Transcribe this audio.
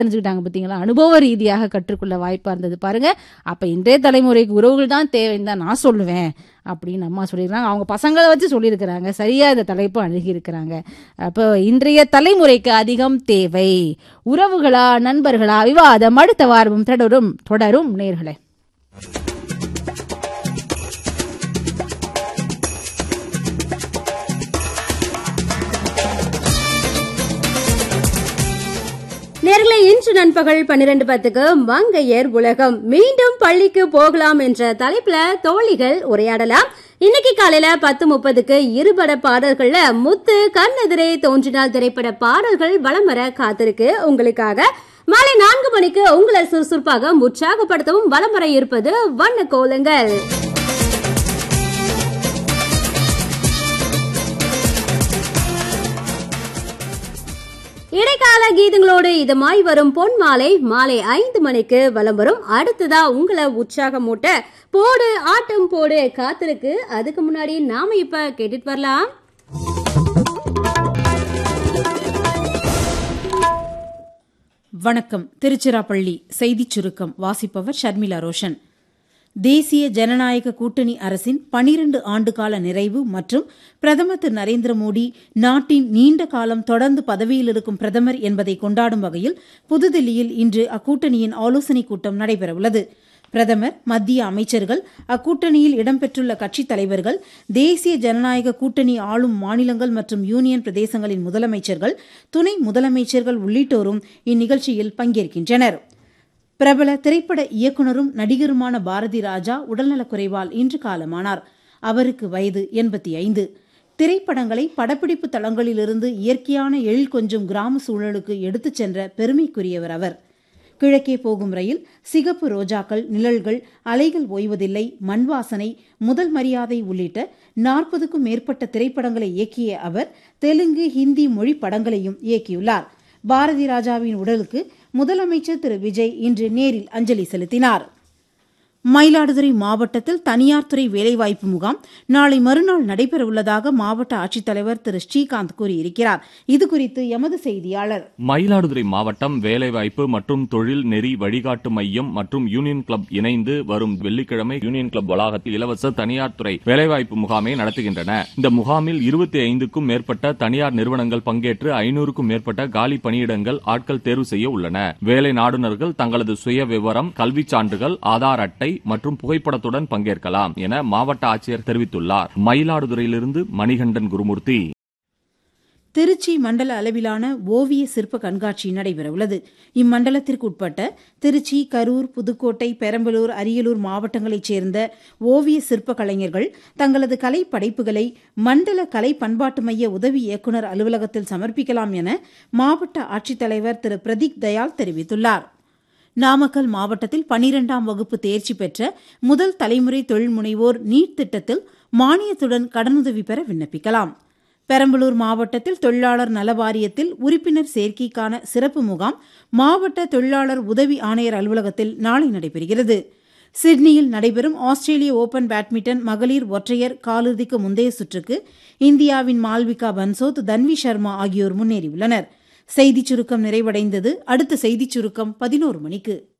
தெரிஞ்சுக்கிட்டாங்க பார்த்தீங்களா அனுபவ ரீதியாக கற்றுக்கொள்ள வாய்ப்பாக இருந்தது பாருங்க அப்போ இன்றைய தலைமுறைக்கு உறவுகள் தான் தேவைன்னு தான் நான் சொல்லுவேன் அப்படின்னு அம்மா சொல்லியிருக்காங்க அவங்க பசங்களை வச்சு சொல்லியிருக்கிறாங்க சரியாக இந்த தலைப்பு அணுகியிருக்கிறாங்க அப்போ இன்றைய தலைமுறைக்கு அதிகம் தேவை உறவுகளா நண்பர்களா விவாதம் அடுத்த வாரமும் தொடரும் தொடரும் நேர்களே நேர்களை இன்று நண்பகல் பன்னிரண்டு பத்துக்கு மங்கையர் உலகம் மீண்டும் பள்ளிக்கு போகலாம் என்ற தலைப்புல தோழிகள் உரையாடலாம் இன்னைக்கு காலையில பத்து முப்பதுக்கு இருபட பாடல்கள்ல முத்து கண்ணெதிரே தோன்றினால் திரைப்பட பாடல்கள் வலம் வர காத்திருக்கு உங்களுக்காக மாலை நான்கு மணிக்கு உங்களை சுறுசுறுப்பாக உற்சாகப்படுத்தவும் வலம் வர இருப்பது வண்ண கோலங்கள் இடைக்கால கீதங்களோடு இதமாய் வரும் பொன் மாலை மாலை ஐந்து மணிக்கு வலம் வரும் அடுத்ததா உங்களை உற்சாகமூட்ட போடு ஆட்டம் போடு காத்திருக்கு அதுக்கு முன்னாடி நாம இப்ப கேட்டுட்டு வரலாம் வணக்கம் திருச்சிராப்பள்ளி செய்திச் சுருக்கம் வாசிப்பவர் ஷர்மிளா ரோஷன் தேசிய ஜனநாயக கூட்டணி அரசின் பனிரண்டு ஆண்டுகால நிறைவு மற்றும் பிரதமர் திரு நரேந்திர மோடி நாட்டின் நீண்ட காலம் தொடர்ந்து பதவியில் இருக்கும் பிரதமர் என்பதை கொண்டாடும் வகையில் புதுதில்லியில் இன்று அக்கூட்டணியின் ஆலோசனைக் கூட்டம் நடைபெறவுள்ளது பிரதமர் மத்திய அமைச்சர்கள் அக்கூட்டணியில் இடம்பெற்றுள்ள கட்சித் தலைவர்கள் தேசிய ஜனநாயக கூட்டணி ஆளும் மாநிலங்கள் மற்றும் யூனியன் பிரதேசங்களின் முதலமைச்சர்கள் துணை முதலமைச்சர்கள் உள்ளிட்டோரும் இந்நிகழ்ச்சியில் பங்கேற்கின்றனர் பிரபல திரைப்பட இயக்குனரும் நடிகருமான பாரதி ராஜா உடல்நலக்குறைவால் இன்று காலமானார் அவருக்கு வயது எண்பத்தி ஐந்து திரைப்படங்களை படப்பிடிப்பு தளங்களிலிருந்து இயற்கையான எழில் கொஞ்சம் கிராம சூழலுக்கு எடுத்துச் சென்ற பெருமைக்குரியவர் அவர் கிழக்கே போகும் ரயில் சிகப்பு ரோஜாக்கள் நிழல்கள் அலைகள் ஓய்வதில்லை மண்வாசனை முதல் மரியாதை உள்ளிட்ட நாற்பதுக்கும் மேற்பட்ட திரைப்படங்களை இயக்கிய அவர் தெலுங்கு ஹிந்தி மொழி படங்களையும் இயக்கியுள்ளார் பாரதி ராஜாவின் உடலுக்கு முதலமைச்சர் திரு விஜய் இன்று நேரில் அஞ்சலி செலுத்தினார் மயிலாடுதுறை மாவட்டத்தில் தனியார் துறை வேலைவாய்ப்பு முகாம் நாளை மறுநாள் நடைபெறவுள்ளதாக மாவட்ட ஆட்சித்தலைவர் திரு ஸ்ரீகாந்த் கூறியிருக்கிறார் இதுகுறித்து எமது செய்தியாளர் மயிலாடுதுறை மாவட்டம் வேலைவாய்ப்பு மற்றும் தொழில் நெறி வழிகாட்டு மையம் மற்றும் யூனியன் கிளப் இணைந்து வரும் வெள்ளிக்கிழமை யூனியன் கிளப் வளாகத்தில் இலவச தனியார் துறை வேலைவாய்ப்பு முகாமை நடத்துகின்றன இந்த முகாமில் இருபத்தி ஐந்துக்கும் மேற்பட்ட தனியார் நிறுவனங்கள் பங்கேற்று ஐநூறுக்கும் மேற்பட்ட காலி பணியிடங்கள் ஆட்கள் தேர்வு செய்ய உள்ளன வேலை நாடுநர்கள் தங்களது சுய விவரம் கல்விச் சான்றுகள் ஆதார் அட்டை மற்றும் புகைப்படத்துடன் பங்கேற்கலாம் என மாவட்ட ஆட்சியர் தெரிவித்துள்ளார் மயிலாடுதுறையிலிருந்து மணிகண்டன் குருமூர்த்தி திருச்சி மண்டல அளவிலான ஓவிய சிற்ப கண்காட்சி நடைபெறவுள்ளது இம்மண்டலத்திற்கு உட்பட்ட திருச்சி கரூர் புதுக்கோட்டை பெரம்பலூர் அரியலூர் மாவட்டங்களைச் சேர்ந்த ஓவிய சிற்ப கலைஞர்கள் தங்களது கலை படைப்புகளை மண்டல கலை பண்பாட்டு மைய உதவி இயக்குநர் அலுவலகத்தில் சமர்ப்பிக்கலாம் என மாவட்ட ஆட்சித்தலைவர் திரு பிரதீக் தயாள் தெரிவித்துள்ளார் நாமக்கல் மாவட்டத்தில் பனிரெண்டாம் வகுப்பு தேர்ச்சி பெற்ற முதல் தலைமுறை தொழில் முனைவோர் நீட் திட்டத்தில் மானியத்துடன் கடனுதவி பெற விண்ணப்பிக்கலாம் பெரம்பலூர் மாவட்டத்தில் தொழிலாளர் நல வாரியத்தில் உறுப்பினர் சேர்க்கைக்கான சிறப்பு முகாம் மாவட்ட தொழிலாளர் உதவி ஆணையர் அலுவலகத்தில் நாளை நடைபெறுகிறது சிட்னியில் நடைபெறும் ஆஸ்திரேலிய ஓபன் பேட்மிண்டன் மகளிர் ஒற்றையர் காலிறுதிக்கு முந்தைய சுற்றுக்கு இந்தியாவின் மால்விகா பன்சோத் தன்வி சர்மா ஆகியோர் முன்னேறியுள்ளனர் செய்திச் சுருக்கம் நிறைவடைந்தது அடுத்த செய்திச் சுருக்கம் பதினோரு மணிக்கு